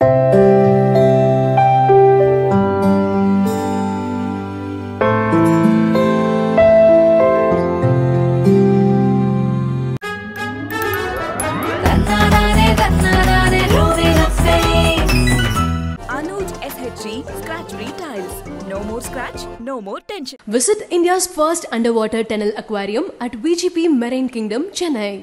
தன்னானே தன்னானே moving up Anuj SHG Scratch Free Tiles. No more scratch, no more tension. Visit India's first underwater tunnel aquarium at VGP Marine Kingdom, Chennai.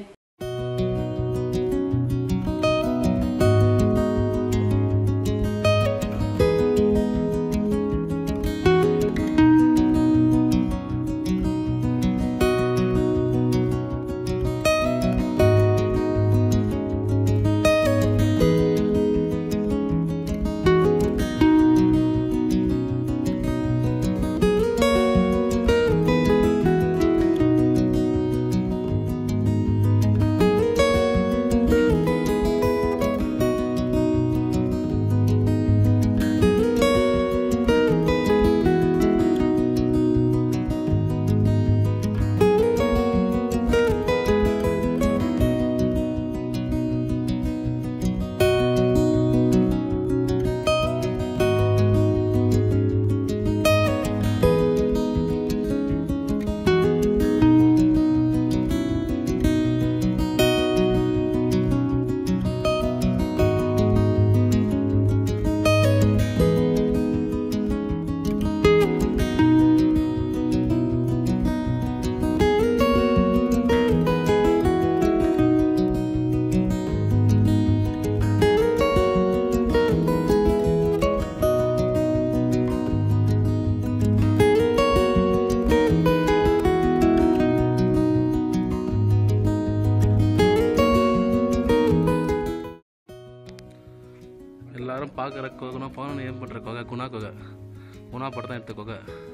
எல்லாரும் பார்க்குற கொகைனா பவன் ஏன் பண்ணுற கொகை குணா கொகை குணா படம் தான் எடுத்த கொகை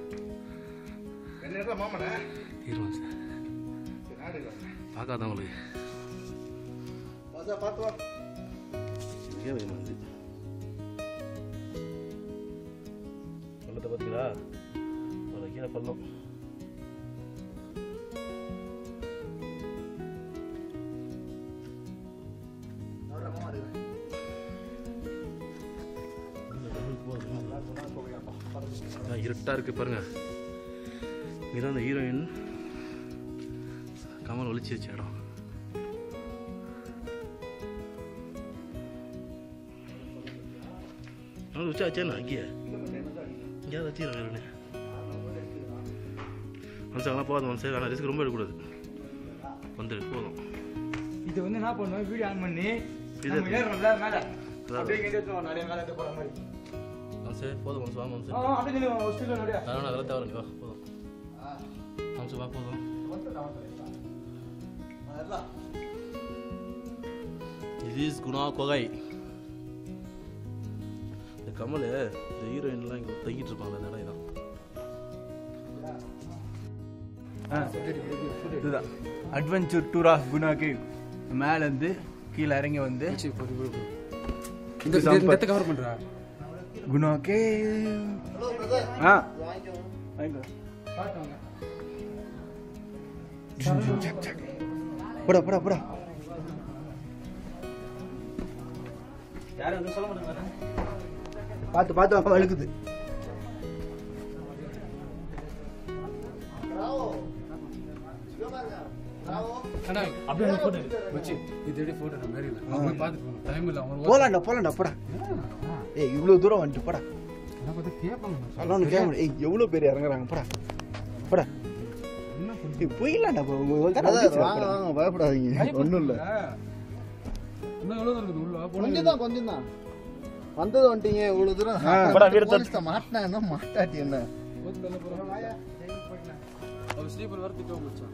இருமா சார் பார்க்காதவங்களுக்கு எனக்கே பயமா இருக்கு பள்ளத்தை பார்த்தீங்களா ஒரு கீழே பள்ளம் அதான் இருட்டா இருக்கு பாருங்க இதுதான் அந்த ஹீரோயின் கமல் ஒளிச்சு வச்ச இடம் அவன் வச்சா வச்சேன் அங்கேயே எங்கேயாவது வச்சுக்கிறேன் வேறு மனசு ஆனால் போகாது மனசு ஆனால் ரிஸ்க் ரொம்ப எடுக்கக்கூடாது வந்துடு போதும் இது வந்து என்ன பண்ணுவோம் வீடியோ ஆன் பண்ணி இது நம்ம ஏறணும்ல மேல அதான். அப்படியே இங்க எடுத்து நிறைய மேல எடுத்து போற மாதிரி மனசு போதும் மனசு வா மனசு ஆ, ஆ, அப்படியே நில்லு, ஒரு ஸ்டில் நிறைய அதெல்லாம் அதெல்லாம் தேவை நீ வா போதும் மனசு வா போதும் இது இஸ் குணா கொகை இந்த கமல் இந்த ஹீரோயின்லாம் இங்கே தங்கிட்டு இருப்பாங்க அந்த இடம் இதான் இதுதான் adventure tour of Guna cave மேல இருந்து கீழே இறங்கி வந்து இந்த இந்த கவர் பண்றா குணா கேவ் ஆ வாங்கிக்கோ போடா போடா போடா பார்த்து பார்த்து அப்பா வழுக்குது அண்ணா அப்படியே ஒரு போட்டோ வச்சு இது எப்படி போட்டோ நான் மாதிரி இல்லை அவங்க பார்த்துட்டு போகணும் டைம் இல்லை அவங்க போலாம்டா போலாம்டா போடா ஏய் இவ்வளோ தூரம் வந்துட்டு போடா என்ன பார்த்தா கேட்பாங்க அதெல்லாம் ஒன்று கேட்க ஏய் எவ்வளோ பேர் இறங்குறாங்க போடா போடா ஏய் போயிடலாம்டா போ- ஒரு ஒரு தடவை வந்துச்சு, போடா. பயப்படாதீங்க ஒன்றும் இல்லை இன்னும் எவ்வளோ இருக்குது உள்ள கொஞ்சம் தான் கொஞ்சம் தான் வந்தது வந்துட்டீங்க இவ்வளவு தூரம் போடா, வீடு போலீஸ்ட்ட மாட்டினா என்ன மாட்டாட்டி என்ன அவர் ஸ்லீப்பர் வர திட்டம் முடிச்சான்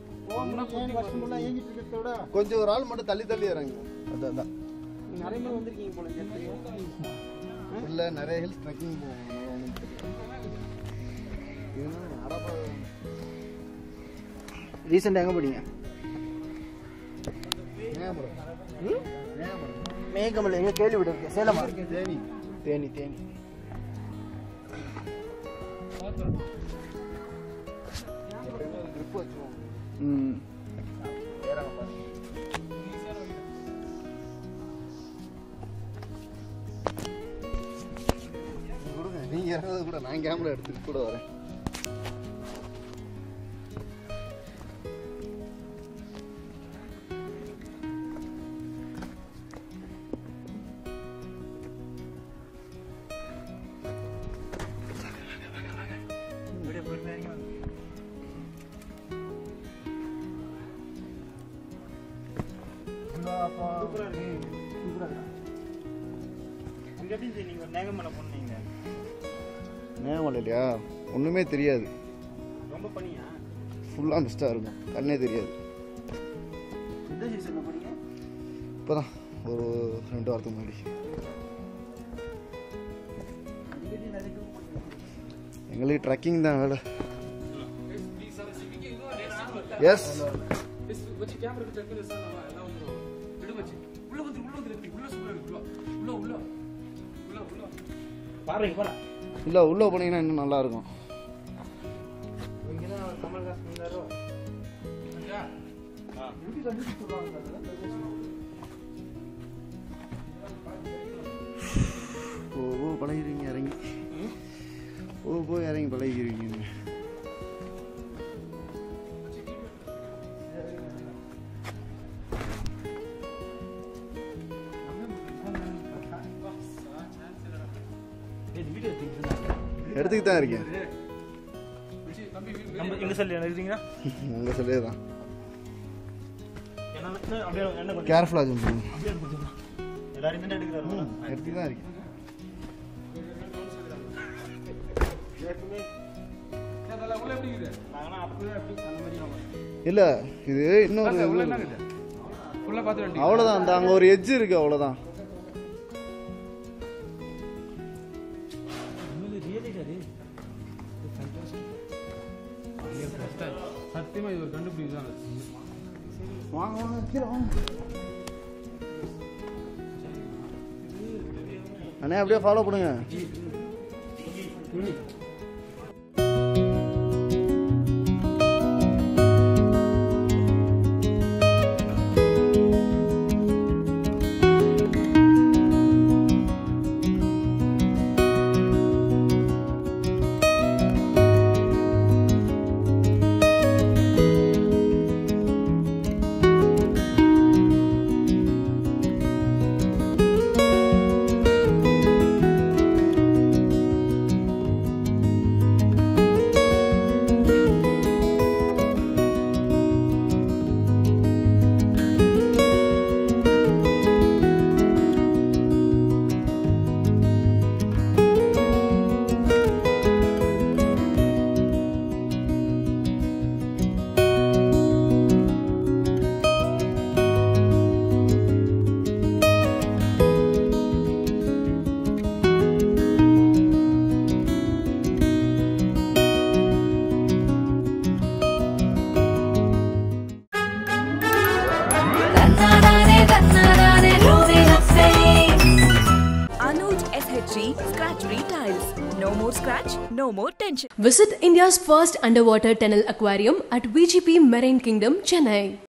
கொஞ்சம் ஒரு ஆள் மட்டும் தள்ளி தள்ளி இறங்க அதான் இல்ல நிறைய ஹில்ஸ் ட்ரெக்கிங் ரீசெண்டாக எங்கே போனீங்க மேகமல் எங்கே கேள்விப்பட்டிருக்கேன் சேலமா தேனி தேனி தேனி ட்ரிப் வச்சுருவோம் ம் நீங்க இறங்குறது கூட நான் கேமரா எடுத்துட்டு கூட வரேன் நேமல்ல இல்லையா ஒன்றுமே தெரியாது ரொம்ப பண்ணியா ஃபுல்லாக மிஸ்டாக இருக்கும் கண்ணே தெரியாது எந்த சீசன்ல பண்ணீங்க இப்போ தான் ஒரு ரெண்டு வாரத்துக்கு முன்னாடி எங்களுக்கு ட்ரக்கிங் தான் வேலை எஸ் வச்சு கேமரா செக் பண்ணி சார் நம்ம எல்லாம் வந்துரும் விடு வச்சு உள்ள வந்து உள்ள வந்து உள்ள சூப்பரா இருக்கு உள்ள உள்ள உள்ள உள்ள உள்ள பாருங்க போடா இல்லை உள்ளே போனீங்கன்னா இன்னும் நல்லா இருக்கும் இங்கதான் கமல்ஹாசன் இருந்தாரோ ஓ ஓ பழகிறீங்க இறங்கி ஓ போ இறங்கி பழகிறீங்க வீடியோ எடுத்துக்கிட்டு தான் இருக்கேன் நம்ம எங்க சொல்லி எழுதுறீங்களா உங்கள் சொல்லே தான் என்ன அப்படியே என்ன கொஞ்சம் கேர்ஃபுல்லாக ஜம்ப் பண்ணுங்க அப்படியே கொஞ்சம் எல்லாரும் தானே எடுக்கிறாரு எடுத்து தான் இருக்கேன் அதெல்லாம் உள்ள எப்படி இருக்குது நாங்களாம் அப்படியே அப்படி அந்த மாதிரி நம்ம இல்லை இது இன்னொரு உள்ள இது என்ன இருக்கு. இருக்குது ஃபுல்லா பார்த்து வேண்டிய அவ்வளோதான் அந்த அங்கே ஒரு எட்ஜ் இருக்கு அவ்வளோதான் சத்தியமா இது ஒரு கண்டுபிடிப்பு தான் வாங்க வாங்க கீழே வாங்க அண்ணே அப்படியே ஃபாலோ பண்ணுங்க Anuj SHG Scratch Free Tiles. No more scratch, no more tension. Visit India's first underwater tunnel aquarium at VGP Marine Kingdom, Chennai.